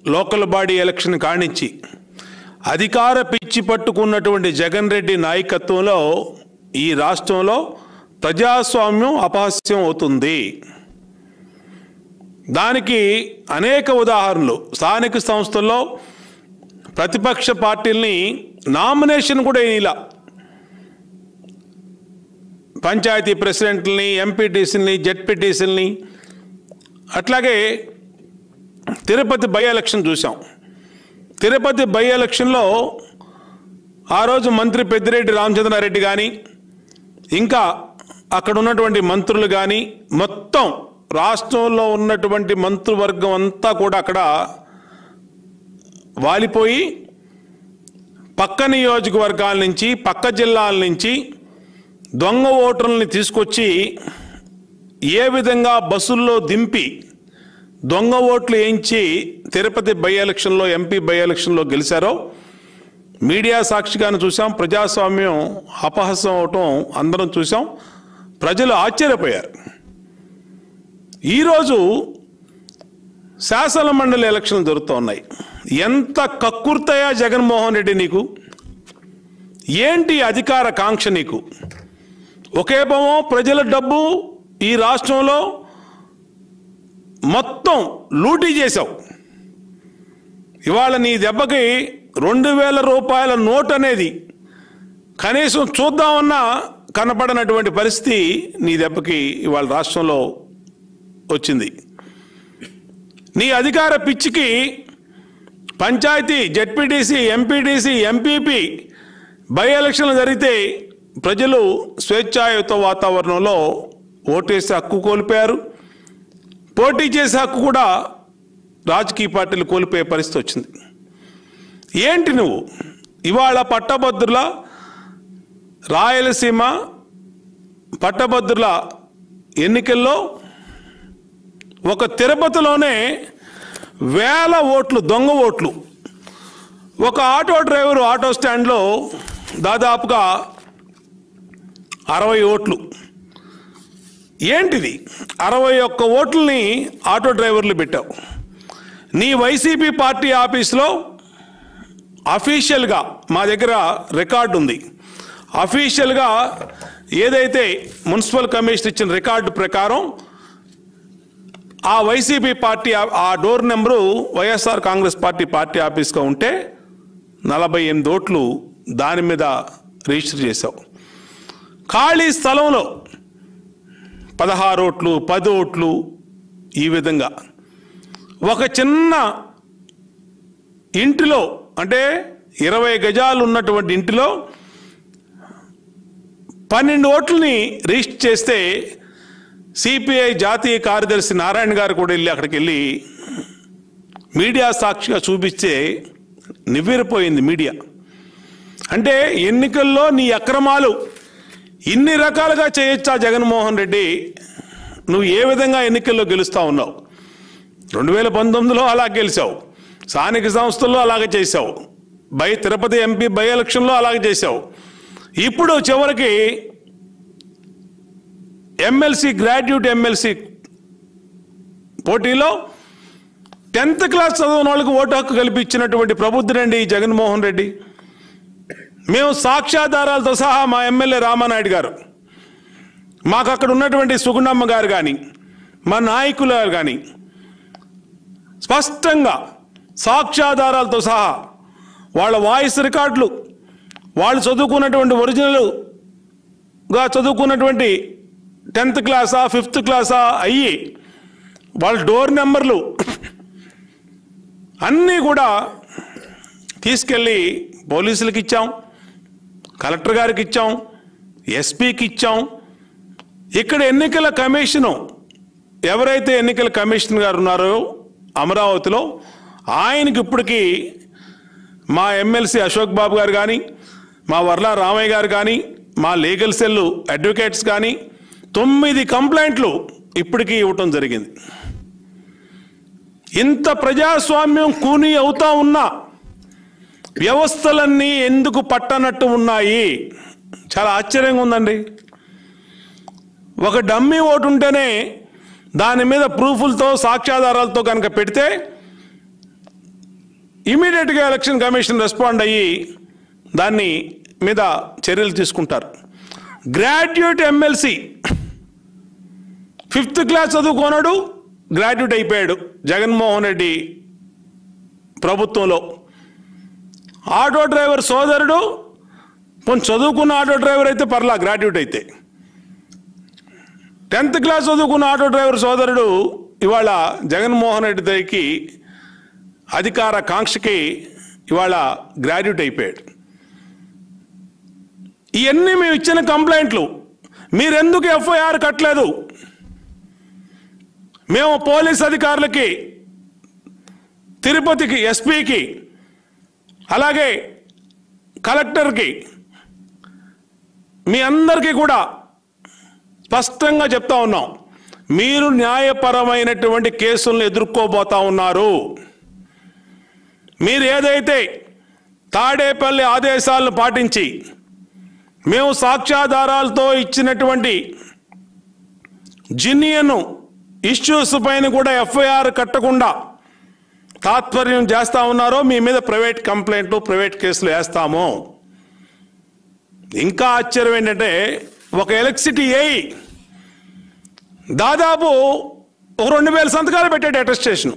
Local body election కానించి అధికార పిచ్చి పట్టుకున్నటువంటి జగన్ రెడ్డి నాయకత్వంలో ఈ రాష్ట్రంలో ప్రజాస్వామ్యం అపహాస్యం అవుతుంది దానికి అనేక ఉదాహరణలు స్థానిక సంస్థల్లో ప్రతిపక్ష పార్టీల్ని నామినేషన్ కూడా ఇలా పంచాయతీ ప్రెసిడెంట్లని ఎంపీటీసీలని జెడ్పీటీసీలని అట్లాగే తిరుపతి బై ఎలక్షన్ చూసాం తిరుపతి బై ఎలక్షన్లో ఆ రోజు మంత్రి పెద్దిరెడ్డి రామచంద్రారెడ్డి కానీ ఇంకా అక్కడ ఉన్నటువంటి మంత్రులు కానీ మొత్తం రాష్ట్రంలో ఉన్నటువంటి మంత్రివర్గం అంతా కూడా అక్కడ వాలిపోయి పక్క నియోజకవర్గాల నుంచి పక్క జిల్లాల నుంచి దొంగ ఓటర్లని తీసుకొచ్చి ఏ విధంగా బస్సుల్లో దింపి దొంగ ఓట్లు వేయించి తిరుపతి బై ఎలక్షన్లో ఎంపీ బై ఎలక్షన్లో గెలిచారో మీడియా సాక్షిగాను చూసాం ప్రజాస్వామ్యం అపహాసం అవటం అందరం చూసాం ప్రజలు ఆశ్చర్యపోయారు ఈరోజు శాసన మండలి ఎలక్షన్లు జరుగుతూ ఉన్నాయి ఎంత కక్కుర్తయా జగన్మోహన్ రెడ్డి నీకు ఏంటి అధికార కాంక్ష నీకు ఒకేపమో ప్రజల డబ్బు ఈ రాష్ట్రంలో మొత్తం లూటీ చేశావు ఇవాళ నీ దెబ్బకి రెండు వేల రూపాయల నోట్ అనేది కనీసం చూద్దామన్నా కనపడనటువంటి పరిస్థితి నీ దెబ్బకి ఇవాళ రాష్ట్రంలో వచ్చింది నీ అధికార పిచ్చికి panchayat ZPTC MPTC MPP by ఎలక్షన్లు జరిగితే ప్రజలు స్వేచ్ఛాయుత వాతావరణంలో ఓటేసే హక్కు కోల్పోయారు పోటీ చేసే హక్కు కూడా రాజకీయ పార్టీలు కోల్పోయే పరిస్థితి వచ్చింది ఏంటి నువ్వు ఇవాళ పట్టభద్రుల రాయలసీమ పట్టభద్రుల ఎన్నికల్లో ఒక తిరుపతిలోనే వేల ఓట్లు దొంగ ఓట్లు ఒక ఆటో డ్రైవర్ ఆటో స్టాండ్లో దాదాపుగా అరవై ఓట్లు ఏంటిది అరవై ఒక్క ఓట్లని ఆటో డ్రైవర్లు పెట్టావు నీ వైసీపీ పార్టీ ఆఫీస్లో అఫీషియల్గా మా దగ్గర రికార్డు ఉంది అఫీషియల్గా ఏదైతే మున్సిపల్ కమిషన్ ఇచ్చిన రికార్డు ప్రకారం ఆ వైసీపీ పార్టీ ఆ- ఆ door number YSR Congress party party ఆఫీస్గా ఉంటే నలభై ఎనిమిది ఓట్లు దాని మీద రిజిస్టర్ చేశావు ఖాళీ స్థలంలో పదహారు ఓట్లు పది ఓట్లు ఈ విధంగా ఒక చిన్న ఇంటిలో అంటే ఇరవై గజాలు ఉన్నటువంటి ఇంటిలో పన్నెండు ఓట్లని రిజిస్టర్ చేస్తే సిపిఐ జాతీయ కార్యదర్శి నారాయణ గారు కూడా వెళ్ళి అక్కడికి వెళ్ళి మీడియా సాక్షిగా చూపిస్తే నివ్వెరపోయింది మీడియా అంటే ఎన్నికల్లో నీ అక్రమాలు ఇన్ని రకాలుగా చేయొచ్చా జగన్మోహన్ రెడ్డి నువ్వు ఏ విధంగా ఎన్నికల్లో గెలుస్తా ఉన్నావు రెండు వేల పంతొమ్మిదిలో అలా గెలిచావు స్థానిక సంస్థల్లో అలాగే చేశావు బై తిరుపతి ఎంపీ బై ఎలక్షన్లో అలాగే చేశావు ఇప్పుడు చివరికి ఎమ్మెల్సీ గ్రాడ్యుయేట్ ఎమ్మెల్సీ పోటీలో టెన్త్ క్లాస్ చదివిన వాళ్ళకి ఓటు హక్కు కల్పించినటువంటి ప్రబుద్ధుడండి ఈ జగన్మోహన్ రెడ్డి మేము సాక్ష్యాధారాలతో సహా మా ఎమ్మెల్యే రామానాయుడు గారు మాకు అక్కడ ఉన్నటువంటి సుగుణమ్మ గారు కానీ మా నాయకులు గారు కానీ స్పష్టంగా సాక్ష్యాధారాలతో సహా వాళ్ళ వాయిస్ రికార్డులు వాళ్ళు చదువుకున్నటువంటి ఒరిజినల్గా చదువుకున్నటువంటి టెన్త్ క్లాసా ఫిఫ్త్ క్లాసా అయ్యి వాళ్ళ డోర్ నెంబర్లు అన్నీ కూడా తీసుకెళ్ళి పోలీసులకు ఇచ్చాం కలెక్టర్ గారికి ఇచ్చాం ఎస్పీకి ఇచ్చాం ఇక్కడ ఎన్నికల కమిషను ఎవరైతే ఎన్నికల కమిషన్ గారు ఉన్నారో అమరావతిలో ఆయనకి ఇప్పటికీ మా ఎమ్మెల్సీ అశోక్ బాబు గారు కానీ మా వర్ల రామయ్య గారు కానీ మా లీగల్ సెల్ అడ్వకేట్స్ కానీ తొమ్మిది కంప్లైంట్లు ఇప్పటికీ ఇవ్వటం జరిగింది ఇంత ప్రజాస్వామ్యం కూని అవుతా ఉన్నా వ్యవస్థలన్నీ ఎందుకు పట్టనట్టు ఉన్నాయి చాలా ఆశ్చర్యంగా ఉందండి ఒక డమ్మీ ఓటు ఉంటేనే దాని మీద ప్రూఫ్లతో సాక్ష్యాధారాలతో కనుక పెడితే ఇమీడియట్గా ఎలక్షన్ కమిషన్ రెస్పాండ్ అయ్యి దాన్ని మీద చర్యలు తీసుకుంటారు గ్రాడ్యుయేట్ ఎమ్మెల్సీ ఫిఫ్త్ క్లాస్ చదువుకోనాడు గ్రాడ్యుయేట్ అయిపోయాడు జగన్మోహన్ రెడ్డి ప్రభుత్వంలో ఆటో డ్రైవర్ సోదరుడు కొంచెం చదువుకున్న ఆటో డ్రైవర్ అయితే పర్లా గ్రాడ్యుయేట్ అయితే టెన్త్ క్లాస్ చదువుకున్న ఆటో డ్రైవర్ సోదరుడు ఇవాళ జగన్మోహన్ రెడ్డి దగ్గరికి అధికార కాంక్షకి ఇవాళ గ్రాడ్యుయేట్ అయిపోయాడు ఇవన్నీ మేము ఇచ్చిన కంప్లైంట్లు మీరెందుకు ఎఫ్ఐఆర్ కట్టలేదు మేము పోలీస్ అధికారులకి తిరుపతికి ఎస్పీకి అలాగే కలెక్టర్కి మీ అందరికీ కూడా స్పష్టంగా చెప్తా ఉన్నాం మీరు న్యాయపరమైనటువంటి కేసులను ఎదుర్కోబోతా ఉన్నారు మీరు ఏదైతే తాడేపల్లి ఆదేశాలను పాటించి మేము సాక్ష్యాధారాలతో ఇచ్చినటువంటి జిన్నియన్ ఇష్యూస్ పైన కూడా ఎఫ్ఐఆర్ కట్టకుండా తాత్పర్యం చేస్తా ఉన్నారో మీ మీద ప్రైవేట్ కంప్లైంట్లు ప్రైవేట్ కేసులు వేస్తాము ఇంకా ఆశ్చర్యం ఏంటంటే ఒక ఎలక్ట్రిసిటీ ఏఈ దాదాపు ఒక రెండు వేల సంతకాలు పెట్టాడు అటెస్టేషన్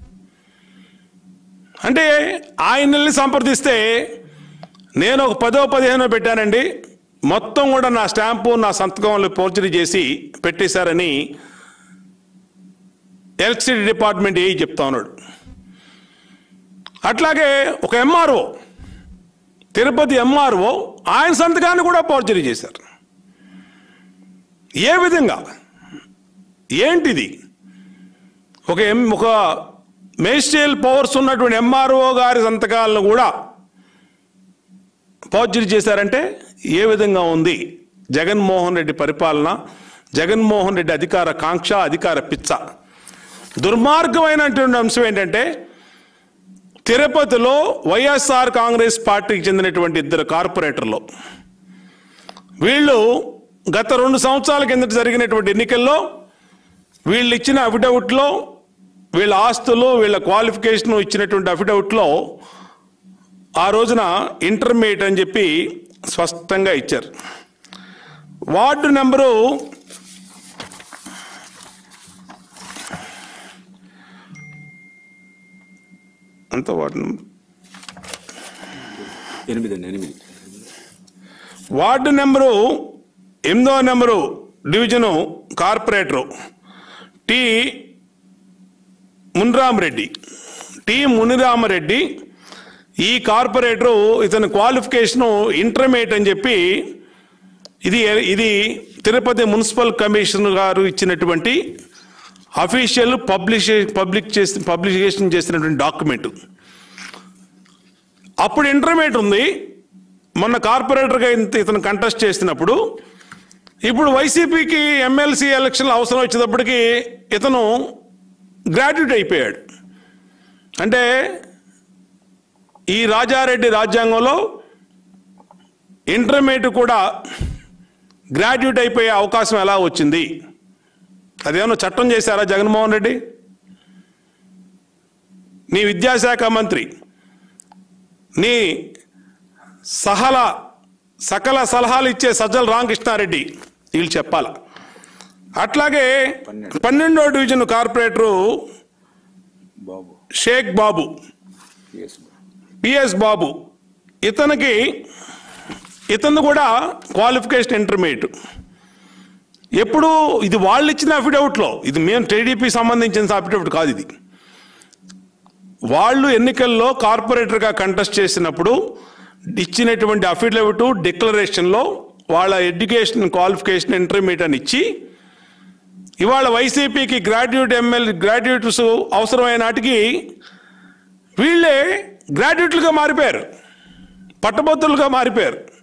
అంటే ఆయనల్ని సంప్రదిస్తే నేను ఒక పదో పదిహేనో పెట్టానండి మొత్తం కూడా నా స్టాంపు నా సంతకంలో పోర్చరీ చేసి పెట్టేశారని ఎలక్ట్రిసిటీ డిపార్ట్మెంట్ ఏ చెప్తా ఉన్నాడు అట్లాగే ఒక ఎంఆర్ఓ తిరుపతి ఎంఆర్ఓ ఆయన సంతకాన్ని కూడా పోర్చరీ చేశారు ఏ విధంగా ఏంటిది ఒక ఎం ఒక మేజిస్ట్రియల్ పవర్స్ ఉన్నటువంటి ఎంఆర్ఓ గారి సంతకాలను కూడా పోర్చరీ చేశారంటే ఏ విధంగా ఉంది జగన్మోహన్ రెడ్డి పరిపాలన జగన్మోహన్ రెడ్డి అధికార కాంక్ష అధికార పిచ్చ దుర్మార్గమైనటువంటి అంశం ఏంటంటే తిరుపతిలో వైఎస్ఆర్ కాంగ్రెస్ పార్టీకి చెందినటువంటి ఇద్దరు కార్పొరేటర్లు వీళ్ళు గత రెండు సంవత్సరాల కిందట జరిగినటువంటి ఎన్నికల్లో వీళ్ళు ఇచ్చిన అఫిడవిట్లో వీళ్ళ ఆస్తులు వీళ్ళ క్వాలిఫికేషన్ ఇచ్చినటువంటి అఫిడవిట్లో ఆ రోజున ఇంటర్మీడియట్ అని చెప్పి స్పష్టంగా ఇచ్చారు వార్డు నెంబరు అంత వార్డు నెంబర్ ఎనిమిది అండి ఎనిమిది వార్డు నెంబరు ఎనిమిదో number division corporator T Muniramareddy T Muniramareddy ఈ కార్పొరేటరు ఇతని క్వాలిఫికేషను ఇంటర్మీడియట్ అని చెప్పి ఇది ఇది తిరుపతి మున్సిపల్ కమిషనర్ గారు ఇచ్చినటువంటి అఫీషియల్ పబ్లిష్ పబ్లిక్ చేసి పబ్లికేషన్ చేసినటువంటి డాక్యుమెంట్ అప్పుడు ఇంటర్మీడియట్ ఉంది మొన్న కార్పొరేటర్గా ఇంత- ఇతను కంటెస్ట్ చేసినప్పుడు ఇప్పుడు వైసీపీకి ఎమ్మెల్సీ ఎలక్షన్లు అవసరం వచ్చేటప్పటికి ఇతను గ్రాడ్యుయేట్ అయిపోయాడు అంటే ఈ రాజారెడ్డి రాజ్యాంగంలో ఇంటర్మీడియట్ కూడా గ్రాడ్యుయేట్ అయిపోయే అవకాశం ఎలా వచ్చింది అదేమన్నా చట్టం చేశారా జగన్మోహన్ రెడ్డి నీ విద్యాశాఖ మంత్రి నీ సహల సకల సలహాలు ఇచ్చే సజ్జల రామకృష్ణారెడ్డి వీళ్ళు చెప్పాల అట్లాగే పన్నెండు. పన్నెండో division corporator Babu Sheikh Babu S PS Babu ఇతనికి ఇతను కూడా క్వాలిఫికేషన్ ఇంటర్మీడియట్ ఎప్పుడు ఇది వాళ్ళు ఇచ్చిన అఫిడవిట్లో ఇది మేము టీడీపీ సంబంధించిన అఫిడవిట్ కాదు ఇది వాళ్ళు ఎన్నికల్లో కార్పొరేటర్గా కంటెస్ట్ చేసినప్పుడు ఇచ్చినటువంటి అఫిడవిట్ డిక్లరేషన్లో వాళ్ళ ఎడ్యుకేషన్ క్వాలిఫికేషన్ ఇంటర్మీడియట్ అని ఇచ్చి ఇవాళ వైసీపీకి గ్రాడ్యుయేట్ ఎమ్మెల్యే గ్రాడ్యుయేట్స్ అవసరమైన నాటికి వీళ్ళే గ్రాడ్యుయేట్లుగా మారిపోయారు పట్టభద్రులుగా మారిపోయారు